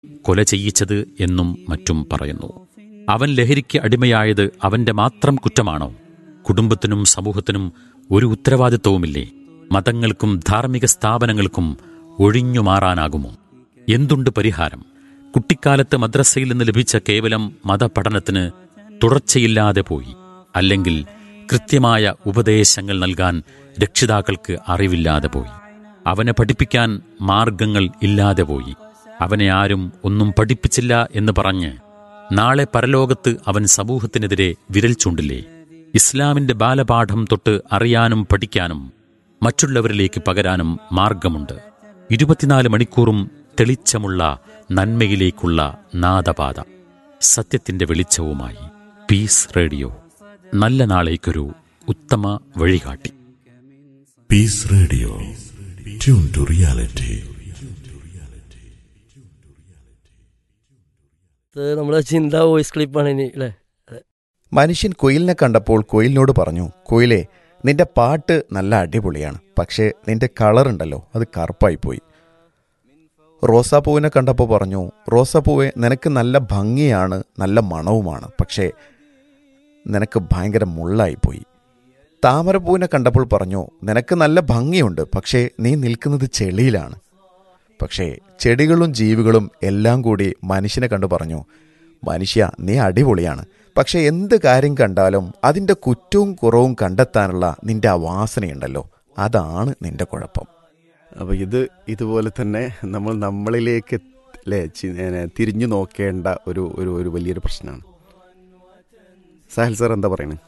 കൊല ചെയ്യിച്ചത് എന്നും മറ്റും പറയുന്നു അവൻ ലഹരിക്ക് അടിമയായത് അവന്റെ മാത്രം കുറ്റമാണോ കുടുംബത്തിനും സമൂഹത്തിനും ഒരു ഉത്തരവാദിത്വവുമില്ലേ മതങ്ങൾക്കും ധാർമ്മിക സ്ഥാപനങ്ങൾക്കും ഒഴിഞ്ഞു മാറാനാകുമോ എന്തുണ്ട് പരിഹാരം കുട്ടിക്കാലത്ത് മദ്രസയിൽ നിന്ന് ലഭിച്ച കേവലം മതപഠനത്തിന് തുടർച്ചയില്ലാതെ പോയി അല്ലെങ്കിൽ കൃത്യമായ ഉപദേശങ്ങൾ നൽകാൻ രക്ഷിതാക്കൾക്ക് അറിവില്ലാതെ പോയി അവനെ പഠിപ്പിക്കാൻ മാർഗങ്ങൾ ഇല്ലാതെ പോയി അവനെ ആരും ഒന്നും പഠിപ്പിച്ചില്ല എന്ന് പറഞ്ഞ് നാളെ പരലോകത്ത് അവൻ സമൂഹത്തിനെതിരെ വിരൽ ചൂണ്ടില്ലേ ഇസ്ലാമിന്റെ ബാലപാഠം തൊട്ട് അറിയാനും പഠിക്കാനും മറ്റുള്ളവരിലേക്ക് പകരാനും മാർഗമുണ്ട് ഇരുപത്തിനാല് മണിക്കൂറും തെളിച്ചമുള്ള നന്മയിലേക്കുള്ള നാദപാത സത്യത്തിന്റെ വെളിച്ചവുമായി പീസ് റേഡിയോ നല്ല നാളേക്കൊരു ഉത്തമ വഴികാട്ടി peace radio tune to reality ഇത് നമ്മുടെ ചിന്ത വോയിസ് ക്ലിപ്പാണ് ഇനി അല്ലേ മനുഷ്യൻ കുയിലിനെ കണ്ടപ്പോൾ കുയിലിനോട് പറഞ്ഞു കുയിലേ നിന്റെ പാട്ട് നല്ല അടിപൊളിയാണ് പക്ഷേ നിന്റെ കളർ ഉണ്ടല്ലോ അത് കറുപ്പായിപ്പോയി റോസാപ്പൂവിനെ കണ്ടപ്പോൾ പറഞ്ഞു റോസാപ്പൂവെ നിനക്ക് നല്ല ഭംഗിയാണ് നല്ല മണവുമാണ് പക്ഷേ നിനക്ക് ഭയങ്കര മുള്ളായിപ്പോയി താമരപ്പൂവിനെ കണ്ടപ്പോൾ പറഞ്ഞു നിനക്ക് നല്ല ഭംഗിയുണ്ട് പക്ഷേ നീ നിൽക്കുന്നത് ചെളിയിലാണ് പക്ഷേ ചെടികളും ജീവികളും എല്ലാം കൂടി മനുഷ്യനെ കണ്ടു പറഞ്ഞു മനുഷ്യ നീ അടിപൊളിയാണ് പക്ഷെ എന്ത് കാര്യം കണ്ടാലും അതിൻ്റെ കുറ്റവും കുറവും കണ്ടെത്താനുള്ള നിന്റെ ആ വാസനയുണ്ടല്ലോ അതാണ് നിന്റെ കുഴപ്പം അപ്പോൾ ഇത് ഇതുപോലെ തന്നെ നമ്മൾ നമ്മളിലേക്ക് അല്ലേ ചി- ഏ, തിരിഞ്ഞു നോക്കേണ്ട ഒരു ഒരു ഒരു വലിയൊരു പ്രശ്നമാണ് സാഹിൽ സാർ എന്താ പറയുന്നത്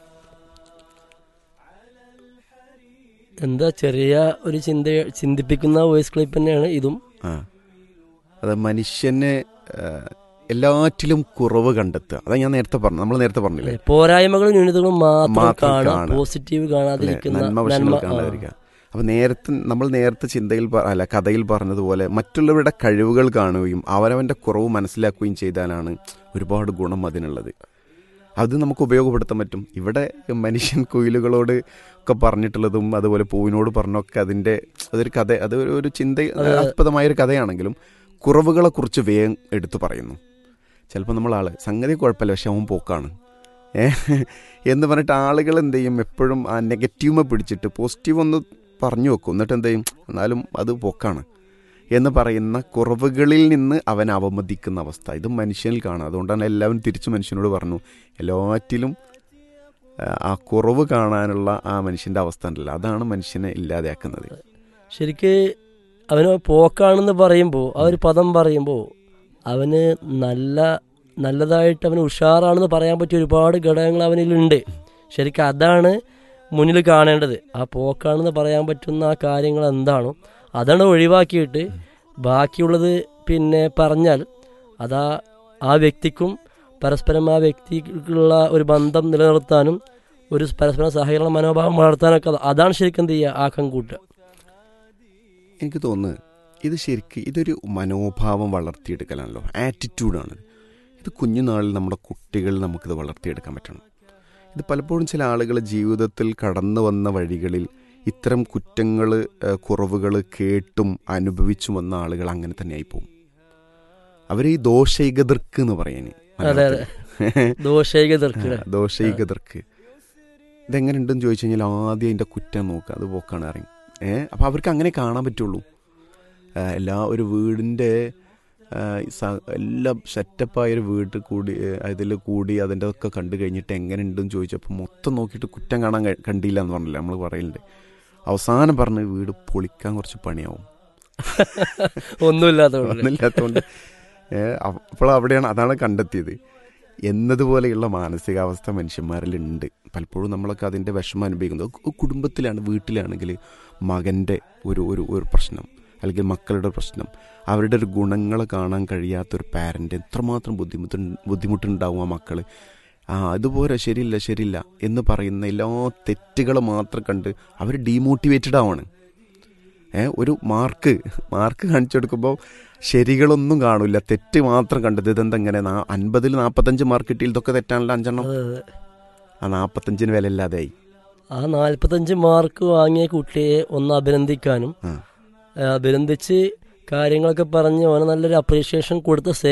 എന്താ ചെറിയ ഒരു ചിന്ത ചിന്തിപ്പിക്കുന്ന വോയിസ് ക്ലിപ്പ് തന്നെയാണ് ഇതും ആ അത് മനുഷ്യന് ആ, എല്ലാറ്റിലും കുറവ് കണ്ടെത്തുക അതാ ഞാൻ നേരത്തെ പറഞ്ഞു നമ്മൾ നേരത്തെ പറഞ്ഞില്ലേ പോരായ്മകളും ന്യൂനതകളും മാത്രം മാത്രം കാണാം കാണുക. പോസിറ്റീവ് അല്ലേ? കാണാതിരിക്കുന്ന നന്മ വശങ്ങൾ നന്മ ആ. കാണാതിരിക്കുക അപ്പം നേരത്തെ നമ്മൾ നേരത്തെ ചിന്തയിൽ പ- അല്ല കഥയിൽ പറഞ്ഞതുപോലെ മറ്റുള്ളവരുടെ കഴിവുകൾ കാണുകയും അവരവൻ്റെ കുറവ് മനസ്സിലാക്കുകയും ചെയ്താലാണ് ഒരുപാട് ഗുണം അതിനുള്ളത് അത് നമുക്ക് ഉപയോഗപ്പെടുത്താൻ പറ്റും ഇവിടെ മനുഷ്യൻ കുയിലുകളോട് ഒക്കെ പറഞ്ഞിട്ടുള്ളതും അതുപോലെ പൂവിനോട് പറഞ്ഞൊക്കെ അതിൻ്റെ അതൊരു കഥ അത് ഒരു- ഒരു ചിന്ത ആസ്പദമായൊരു കഥയാണെങ്കിലും കുറവുകളെ കുറിച്ച് വേഗം എടുത്തു പറയുന്നു ചിലപ്പോൾ നമ്മൾ ആള് സംഗതി കുഴപ്പമില്ല പക്ഷെ അവൻ പോക്കാണ് ഏ എന്ന് പറഞ്ഞിട്ട് ആളുകൾ എന്ത് ചെയ്യും എപ്പോഴും ആ നെഗറ്റീവ് പിടിച്ചിട്ട് പോസിറ്റീവ് ഒന്ന് പറഞ്ഞു വെക്കും എന്നിട്ട് എന്ത് ചെയ്യും എന്നാലും അത് പോക്കാണ് എന്ന് പറയുന്ന കുറവുകളിൽ നിന്ന് അവൻ അവമതിക്കുന്ന അവസ്ഥ ഇത് മനുഷ്യനിൽ കാണാം അതുകൊണ്ടാണ് എല്ലാവരും തിരിച്ചു മനുഷ്യനോട് പറഞ്ഞു എല്ലാറ്റിലും ആ, ആ കുറവ് കാണാനുള്ള ആ മനുഷ്യൻ്റെ അവസ്ഥ ഉണ്ടല്ലോ അതാണ് മനുഷ്യനെ ഇല്ലാതെയാക്കുന്നത് ശരിക്ക് അവന് പോക്കാണെന്ന് പറയുമ്പോൾ ആ ഒരു പദം പറയുമ്പോൾ അവന് നല്ല നല്ലതായിട്ട് അവന് ഉഷാറാണെന്ന് പറയാൻ പറ്റിയ ഒരുപാട് ഘടകങ്ങൾ അവനിലുണ്ട് ശരിക്കും അതാണ് മുന്നിൽ കാണേണ്ടത് ആ പോക്കാണെന്ന് പറയാൻ പറ്റുന്ന ആ കാര്യങ്ങൾ എന്താണോ അതാണ് ഒഴിവാക്കിയിട്ട് ബാക്കിയുള്ളത് പിന്നെ പറഞ്ഞാൽ അതാ ആ വ്യക്തിക്കും പരസ്പരം ആ വ്യക്തിക്കുള്ള ഒരു ബന്ധം നിലനിർത്താനും ഒരു പരസ്പരം സഹകരണ മനോഭാവം വളർത്താനൊക്കെ അത് അതാണ് ശരിക്കും എന്ത് ചെയ്യുക ആക്കം കൂട്ടുക എനിക്ക് തോന്നുന്നത് ഇത് ശരിക്ക് ഇതൊരു മനോഭാവം വളർത്തിയെടുക്കലാണല്ലോ ആറ്റിറ്റ്യൂഡാണ് ഇത് കുഞ്ഞുനാളിൽ നമ്മുടെ കുട്ടികൾ നമുക്കിത് വളർത്തിയെടുക്കാൻ പറ്റണം ഇത് പലപ്പോഴും ചില ആളുകൾ ജീവിതത്തിൽ കടന്നു വന്ന വഴികളിൽ ഇത്തരം കുറ്റങ്ങൾ കുറവുകൾ കേട്ടും അനുഭവിച്ചും വന്ന ആളുകൾ അങ്ങനെ തന്നെ ആയിപ്പോവും അവർ ഈ ദോഷൈകതർക്ക് എന്ന് പറയുന്നത് അതെ, അതെ. ദോഷൈക തീർക്കുക ദോഷൈകതർക്ക് ഇതെങ്ങനെയുണ്ടെന്ന് ചോദിച്ചു കഴിഞ്ഞാൽ ആദ്യം അതിൻ്റെ കുറ്റം നോക്കുക അത് പോക്കാണ് അറിയും ഏ അപ്പോൾ അവർക്ക് അങ്ങനെ കാണാൻ പറ്റുള്ളൂ ആ, എല്ലാ ഒരു വീടിൻ്റെ ആ, സ- എല്ലാം സെറ്റപ്പായ ഒരു വീട്ടിൽ കൂടി അതിൽ കൂടി അതിൻ്റെ ഒക്കെ കണ്ടു കഴിഞ്ഞിട്ട് എങ്ങനെയുണ്ടെന്ന് ചോദിച്ചപ്പോൾ മൊത്തം നോക്കിയിട്ട് കുറ്റം കാണാൻ ക- കണ്ടില്ല എന്ന് പറഞ്ഞില്ല നമ്മൾ പറയലുണ്ട് അവസാനം പറഞ്ഞ് വീട് പൊളിക്കാൻ കുറച്ച് പണിയാവും ഒന്നുമില്ലാത്തതുകൊണ്ട് ഒന്നുമില്ലാത്തതുകൊണ്ട് അപ്പോൾ അവിടെയാണ് അതാണ് കണ്ടെത്തിയത് എന്നതുപോലെയുള്ള മാനസികാവസ്ഥ മനുഷ്യന്മാരിലുണ്ട് പലപ്പോഴും നമ്മളൊക്കെ അതിൻ്റെ വിഷമം അനുഭവിക്കുന്നത് കു- കുടുംബത്തിലാണ് വീട്ടിലാണെങ്കിൽ മകൻ്റെ ഒരു ഒരു ഒരു പ്രശ്നം അല്ലെങ്കിൽ മക്കളുടെ പ്രശ്നം അവരുടെ ഒരു ഗുണങ്ങൾ കാണാൻ കഴിയാത്തൊരു പാരൻ്റ് എത്രമാത്രം ബുദ്ധിമുട്ട് ബുദ്ധിമുട്ടുണ്ടാവും ആ മക്കൾ ആ അതുപോലെ ശരിയില്ല ശരിയില്ല എന്ന് പറയുന്ന എല്ലാ തെറ്റുകൾ മാത്രം കണ്ട് അവർ ഡീമോട്ടിവേറ്റഡ് ആവാണ് ഏ ഒരു മാർക്ക് മാർക്ക് കാണിച്ചു കൊടുക്കുമ്പോൾ ശരികളൊന്നും കാണില്ല തെറ്റ് മാത്രം കണ്ടത് ഇതെന്താ ഇങ്ങനെ നാ- അൻപതിൽ നാൽപ്പത്തഞ്ച് മാർക്ക് കിട്ടിയിൽ ഇതൊക്കെ തെറ്റാണല്ലോ അഞ്ചെണ്ണം അതെ, അതെ. ആ നാൽപ്പത്തഞ്ചിന് വില ഇല്ലാതെയായി ആ നാൽപ്പത്തഞ്ച് മാർക്ക് വാങ്ങിയ കുട്ടിയെ ഒന്ന് അഭിനന്ദിക്കാനും ആ. ആ, അഭിനന്ദിച്ച് കാര്യങ്ങളൊക്കെ പറഞ്ഞ് ഓനെ നല്ലൊരു അപ്രീഷിയേഷൻ കൊടുത്ത